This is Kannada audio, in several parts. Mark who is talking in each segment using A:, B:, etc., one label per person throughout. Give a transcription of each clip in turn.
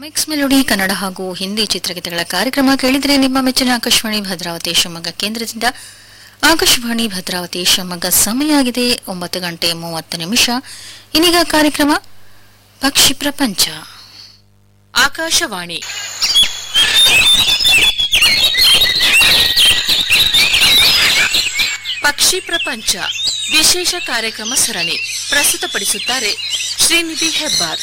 A: ಮಿಕ್ಸ್ ಮೆಲೋಡಿ ಕನ್ನಡ ಹಾಗೂ ಹಿಂದಿ ಚಿತ್ರಗೀತೆಗಳ ಕಾರ್ಯಕ್ರಮ ಕೇಳಿದರೆ ನಿಮ್ಮ ಮೆಚ್ಚಿನ ಆಕಾಶವಾಣಿ ಭದ್ರಾವತಿ ಶಿವಮೊಗ್ಗ ಕೇಂದ್ರದಿಂದ ಆಕಾಶವಾಣಿ ಭದ್ರಾವತಿ ಶಿವಮೊಗ್ಗ ಸಮಯ ಆಗಿದೆ ಒಂಬತ್ತು ಗಂಟೆ ಮೂವತ್ತು ನಿಮಿಷ ಇನ್ನೀಗ ಕಾರ್ಯಕ್ರಮ ಪಕ್ಷಿ ಪ್ರಪಂಚ
B: ಆಕಾಶವಾಣಿ ಪಕ್ಷಿ ಪ್ರಪಂಚ ವಿಶೇಷ ಕಾರ್ಯಕ್ರಮ ಸರಣಿ ಪ್ರಸ್ತುತಪಡಿಸುತ್ತಾರೆ ಶ್ರೀನಿಧಿ ಹೆಬ್ಬಾರ್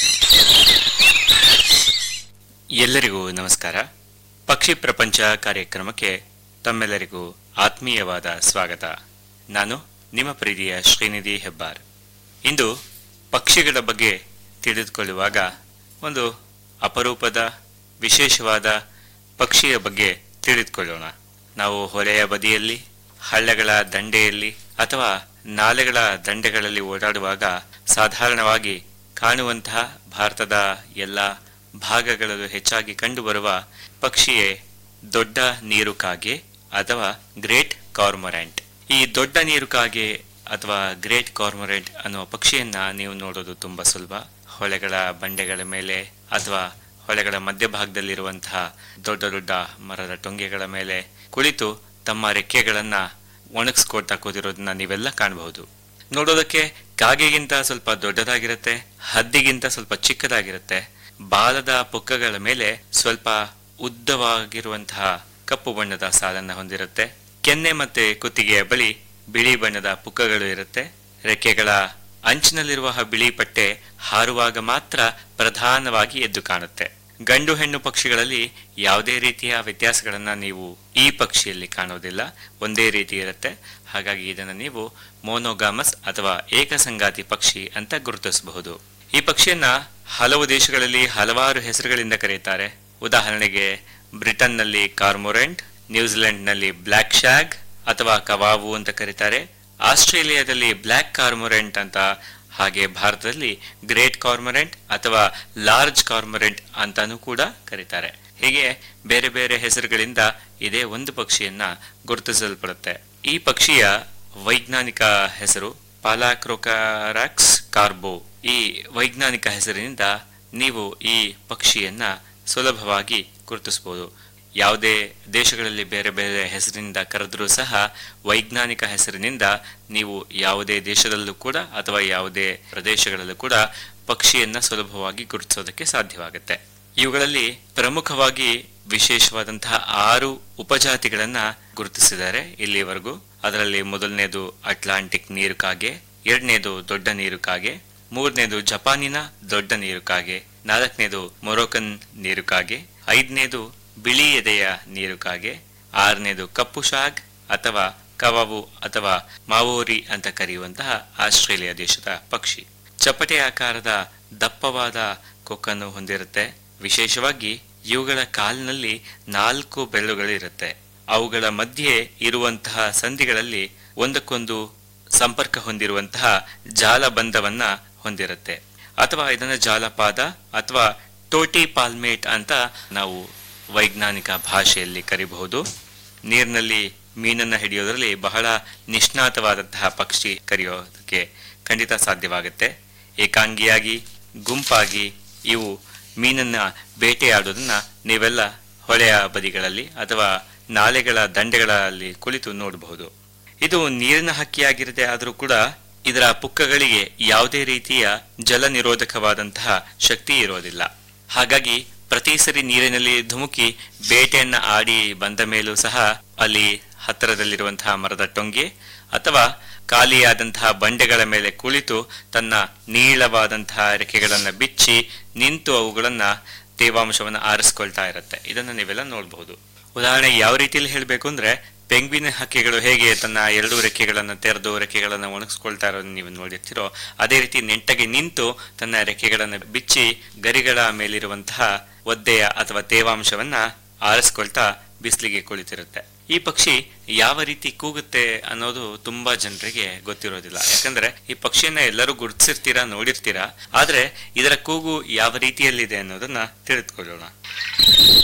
C: ಎಲ್ಲರಿಗೂ ನಮಸ್ಕಾರ ಪಕ್ಷಿ ಪ್ರಪಂಚ ಕಾರ್ಯಕ್ರಮಕ್ಕೆ ತಮ್ಮೆಲ್ಲರಿಗೂ ಆತ್ಮೀಯವಾದ ಸ್ವಾಗತ ನಾನು ನಿಮ್ಮ ಪ್ರೀತಿಯ ಶ್ರೀನಿಧಿ ಹೆಬ್ಬಾರ್ ಇಂದು ಪಕ್ಷಿಗಳ ಬಗ್ಗೆ ತಿಳಿದುಕೊಳ್ಳುವಾಗ ಒಂದು ಅಪರೂಪದ ವಿಶೇಷವಾದ ಪಕ್ಷಿಯ ಬಗ್ಗೆ ತಿಳಿದುಕೊಳ್ಳೋಣ ನಾವು ಹೊಳೆಯ ಬದಿಯಲ್ಲಿ ಹಳ್ಳಗಳ ದಂಡೆಯಲ್ಲಿ ಅಥವಾ ನಾಲೆಗಳ ದಂಡೆಗಳಲ್ಲಿ ಓಡಾಡುವಾಗ ಸಾಧಾರಣವಾಗಿ ಕಾಣುವಂತಹ ಭಾರತದ ಎಲ್ಲ ಭಾಗಗಳಲ್ಲೂ ಹೆಚ್ಚಾಗಿ ಕಂಡುಬರುವ ಪಕ್ಷಿಯೇ ದೊಡ್ಡ ನೀರುಕಾಗೆ ಅಥವಾ ಗ್ರೇಟ್ ಕಾರ್ಮೊರೆಂಟ್ ಈ ದೊಡ್ಡ ನೀರುಕಾಗೆ ಅಥವಾ ಗ್ರೇಟ್ ಕಾರ್ಮೊರೆಂಟ್ ಅನ್ನುವ ಪಕ್ಷಿಯನ್ನ ನೀವು ನೋಡೋದು ತುಂಬಾ ಸುಲಭ ಹೊಳೆಗಳ ಬಂಡೆಗಳ ಮೇಲೆ ಅಥವಾ ಹೊಳೆಗಳ ಮಧ್ಯಭಾಗದಲ್ಲಿರುವಂತಹ ದೊಡ್ಡ ದೊಡ್ಡ ಮರದ ಟೊಂಗೆಗಳ ಮೇಲೆ ಕುಳಿತು ತಮ್ಮ ರೆಕ್ಕೆಗಳನ್ನ ಒಣಗಿಸ್ಕೊಳ್ತಾ ಕೂತಿರೋದನ್ನ ನೀವೆಲ್ಲ ಕಾಣಬಹುದು ನೋಡೋದಕ್ಕೆ ಕಾಗೆಗಿಂತ ಸ್ವಲ್ಪ ದೊಡ್ಡದಾಗಿರುತ್ತೆ ಹದ್ದಿಗಿಂತ ಸ್ವಲ್ಪ ಚಿಕ್ಕದಾಗಿರುತ್ತೆ ಬಾಲದ ಪುಕ್ಕಗಳ ಮೇಲೆ ಸ್ವಲ್ಪ ಉದ್ದವಾಗಿರುವಂತಹ ಕಪ್ಪು ಬಣ್ಣದ ಸಾಲನ್ನ ಹೊಂದಿರುತ್ತೆ ಕೆನ್ನೆ ಮತ್ತೆ ಕುತ್ತಿಗೆಯ ಬಳಿ ಬಿಳಿ ಬಣ್ಣದ ಪುಕ್ಕಗಳು ಇರುತ್ತೆ ರೆಕ್ಕೆಗಳ ಅಂಚಿನಲ್ಲಿರುವ ಬಿಳಿ ಪಟ್ಟೆ ಹಾರುವಾಗ ಮಾತ್ರ ಪ್ರಧಾನವಾಗಿ ಎದ್ದು ಕಾಣುತ್ತೆ ಗಂಡು ಹೆಣ್ಣು ಪಕ್ಷಿಗಳಲ್ಲಿ ಯಾವುದೇ ರೀತಿಯ ವ್ಯತ್ಯಾಸಗಳನ್ನ ನೀವು ಈ ಪಕ್ಷಿಯಲ್ಲಿ ಕಾಣೋದಿಲ್ಲ ಒಂದೇ ರೀತಿ ಇರುತ್ತೆ ಹಾಗಾಗಿ ಇದನ್ನು ನೀವು ಮೋನೋಗಾಮಸ್ ಅಥವಾ ಏಕಸಂಗಾತಿ ಪಕ್ಷಿ ಅಂತ ಗುರುತಿಸಬಹುದು ಈ ಪಕ್ಷಿಯನ್ನ ಹಲವು ದೇಶಗಳಲ್ಲಿ ಹಲವಾರು ಹೆಸರುಗಳಿಂದ ಕರೆಯುತ್ತಾರೆ ಉದಾಹರಣೆಗೆ ಬ್ರಿಟನ್ನಲ್ಲಿ ಕಾರ್ಮೊರೆಂಟ್ ನ್ಯೂಜಿಲೆಂಡ್ನಲ್ಲಿ ಬ್ಲ್ಯಾಕ್ ಶಾಗ್ ಅಥವಾ ಕವಾವು ಅಂತ ಕರೀತಾರೆ ಆಸ್ಟ್ರೇಲಿಯಾದಲ್ಲಿ ಬ್ಲ್ಯಾಕ್ ಕಾರ್ಮೊರೆಂಟ್ ಅಂತ ಹಾಗೆ ಭಾರತದಲ್ಲಿ ಗ್ರೇಟ್ ಕಾರ್ಮೊರೆಂಟ್ ಅಥವಾ ಲಾರ್ಜ್ ಕಾರ್ಮೊರೆಂಟ್ ಅಂತಾನೂ ಕೂಡ ಕರೀತಾರೆ ಹೀಗೆ ಬೇರೆ ಬೇರೆ ಹೆಸರುಗಳಿಂದ ಇದೇ ಒಂದು ಪಕ್ಷಿಯನ್ನ ಗುರುತಿಸಲ್ಪಡುತ್ತೆ ಈ ಪಕ್ಷಿಯ ವೈಜ್ಞಾನಿಕ ಹೆಸರು ಪಾಲಾಕ್ರೋಕಾರಾಕ್ಸ್ ಕಾರ್ಬೋ ಈ ವೈಜ್ಞಾನಿಕ ಹೆಸರಿನಿಂದ ನೀವು ಈ ಪಕ್ಷಿಯನ್ನ ಸುಲಭವಾಗಿ ಗುರುತಿಸಬಹುದು ಯಾವುದೇ ದೇಶಗಳಲ್ಲಿ ಬೇರೆ ಬೇರೆ ಹೆಸರಿನಿಂದ ಕರೆದರೂ ಸಹ ವೈಜ್ಞಾನಿಕ ಹೆಸರಿನಿಂದ ನೀವು ಯಾವುದೇ ದೇಶದಲ್ಲೂ ಕೂಡ ಅಥವಾ ಯಾವುದೇ ಪ್ರದೇಶಗಳಲ್ಲೂ ಕೂಡ ಪಕ್ಷಿಯನ್ನ ಸುಲಭವಾಗಿ ಗುರುತಿಸೋದಕ್ಕೆ ಸಾಧ್ಯವಾಗುತ್ತೆ ಇವುಗಳಲ್ಲಿ ಪ್ರಮುಖವಾಗಿ ವಿಶೇಷವಾದಂತಹ ಆರು ಉಪಜಾತಿಗಳನ್ನ ಗುರುತಿಸಿದ್ದಾರೆ ಇಲ್ಲಿವರೆಗೂ ಅದರಲ್ಲಿ ಮೊದಲನೇದು ಅಟ್ಲಾಂಟಿಕ್ ನೀರುಕಾಗೆ ಎರಡನೇದು ದೊಡ್ಡ ನೀರುಕಾಗೆ ಮೂರನೇದು ಜಪಾನಿನ ದೊಡ್ಡ ನೀರುಕಾಗೆ ನಾಲ್ಕನೇದು ಮೊರೋಕನ್ ನೀರುಕಾಗೆ ಐದನೇದು ಬಿಳಿ ಎದೆಯ ನೀರುಕಾಗೆ ಆರನೇದು ಕಪ್ಪು ಶಾಗ್ ಅಥವಾ ಕವಾವು ಅಥವಾ ಮಾವೋರಿ ಅಂತ ಕರೆಯುವಂತಹ ಆಸ್ಟ್ರೇಲಿಯಾ ದೇಶದ ಪಕ್ಷಿ ಚಪ್ಪಟೆ ಆಕಾರದ ದಪ್ಪವಾದ ಕೊಕ್ಕನ್ನು ಹೊಂದಿರುತ್ತೆ ವಿಶೇಷವಾಗಿ ಇವುಗಳ ಕಾಲಿನಲ್ಲಿ ನಾಲ್ಕು ಬೆರಳುಗಳಿರುತ್ತೆ ಅವುಗಳ ಮಧ್ಯೆ ಇರುವಂತಹ ಸಂಧಿಗಳಲ್ಲಿ ಒಂದಕ್ಕೊಂದು ಸಂಪರ್ಕ ಹೊಂದಿರುವಂತಹ ಜಾಲಬಂಧವನ್ನ ಹೊಂದಿರುತ್ತೆ ಅಥವಾ ಇದನ್ನ ಜಾಲಪಾದ ಅಥವಾ ಟೋಟಿ ಪಾಲ್ಮೇಟ್ ಅಂತ ನಾವು ವೈಜ್ಞಾನಿಕ ಭಾಷೆಯಲ್ಲಿ ಕರಿಬಹುದು ನೀರಿನಲ್ಲಿ ಮೀನನ್ನ ಹಿಡಿಯೋದ್ರಲ್ಲಿ ಬಹಳ ನಿಷ್ಣಾತವಾದಂತಹ ಪಕ್ಷಿ ಕರೆಯೋದಕ್ಕೆ ಖಂಡಿತ ಸಾಧ್ಯವಾಗುತ್ತೆ ಏಕಾಂಗಿಯಾಗಿ ಗುಂಪಾಗಿ ಇವು ಮೀನನ್ನ ಬೇಟೆಯಾಡೋದನ್ನ ನೀವೆಲ್ಲ ಹೊಳೆಯ ಬದಿಗಳಲ್ಲಿ ಅಥವಾ ನಾಲೆಗಳ ದಂಡೆಗಳಲ್ಲಿ ಕುಳಿತು ನೋಡಬಹುದು ಇದು ನೀರಿನ ಹಕ್ಕಿಯಾಗಿರದೆ ಆದರೂ ಕೂಡ ಇದರ ಪುಕ್ಕಗಳಿಗೆ ಯಾವುದೇ ರೀತಿಯ ಜಲ ನಿರೋಧಕವಾದಂತಹ ಶಕ್ತಿ ಇರೋದಿಲ್ಲ ಹಾಗಾಗಿ ಪ್ರತಿ ಸರಿ ನೀರಿನಲ್ಲಿ ಧುಮುಕಿ ಬೇಟೆಯನ್ನ ಆಡಿ ಬಂದ ಮೇಲೂ ಸಹ ಅಲ್ಲಿ ಹತ್ತಿರದಲ್ಲಿರುವಂತಹ ಮರದ ಟೊಂಗೆ ಅಥವಾ ಖಾಲಿಯಾದಂತಹ ಬಂಡೆಗಳ ಮೇಲೆ ಕುಳಿತು ತನ್ನ ನೀಳವಾದಂತಹ ರೆಕ್ಕೆಗಳನ್ನ ಬಿಚ್ಚಿ ನಿಂತು ಅವುಗಳನ್ನ ತೇವಾಂಶವನ್ನು ಆರಿಸ್ಕೊಳ್ತಾ ಇರುತ್ತೆ ಇದನ್ನ ನೀವೆಲ್ಲ ನೋಡಬಹುದು ಉದಾಹರಣೆ ಯಾವ ರೀತಿಯಲ್ಲಿ ಹೇಳಬೇಕು ಅಂದ್ರೆ ಪೆಂಗ್ವಿನ್ ಹಕ್ಕಿಗಳು ಹೇಗೆ ತನ್ನ ಎರಡು ರೆಕ್ಕೆಗಳನ್ನು ತೆರೆದು ರೆಕ್ಕೆಗಳನ್ನು ಒಣಗಿಸ್ಕೊಳ್ತಾ ಇರೋದನ್ನ ನೀವು ನೋಡಿರ್ತೀರೋ ಅದೇ ರೀತಿ ನೆಂಟಗೆ ನಿಂತು ತನ್ನ ರೆಕ್ಕೆಗಳನ್ನು ಬಿಚ್ಚಿ ಗರಿಗಳ ಮೇಲಿರುವಂತಹ ಒದ್ದೆಯ ಅಥವಾ ತೇವಾಂಶವನ್ನ ಆರಿಸ್ಕೊಳ್ತಾ ಬಿಸಿಲಿಗೆ ಕುಳಿತಿರುತ್ತೆ ಈ ಪಕ್ಷಿ ಯಾವ ರೀತಿ ಕೂಗುತ್ತೆ ಅನ್ನೋದು ತುಂಬಾ ಜನರಿಗೆ ಗೊತ್ತಿರೋದಿಲ್ಲ ಯಾಕಂದ್ರೆ ಈ ಪಕ್ಷಿಯನ್ನ ಎಲ್ಲರೂ ಗುರುತಿಸಿರ್ತೀರಾ ನೋಡಿರ್ತೀರಾ ಆದ್ರೆ ಇದರ ಕೂಗು ಯಾವ ರೀತಿಯಲ್ಲಿದೆ ಅನ್ನೋದನ್ನ ತಿಳಿದುಕೊಳ್ಳೋಣ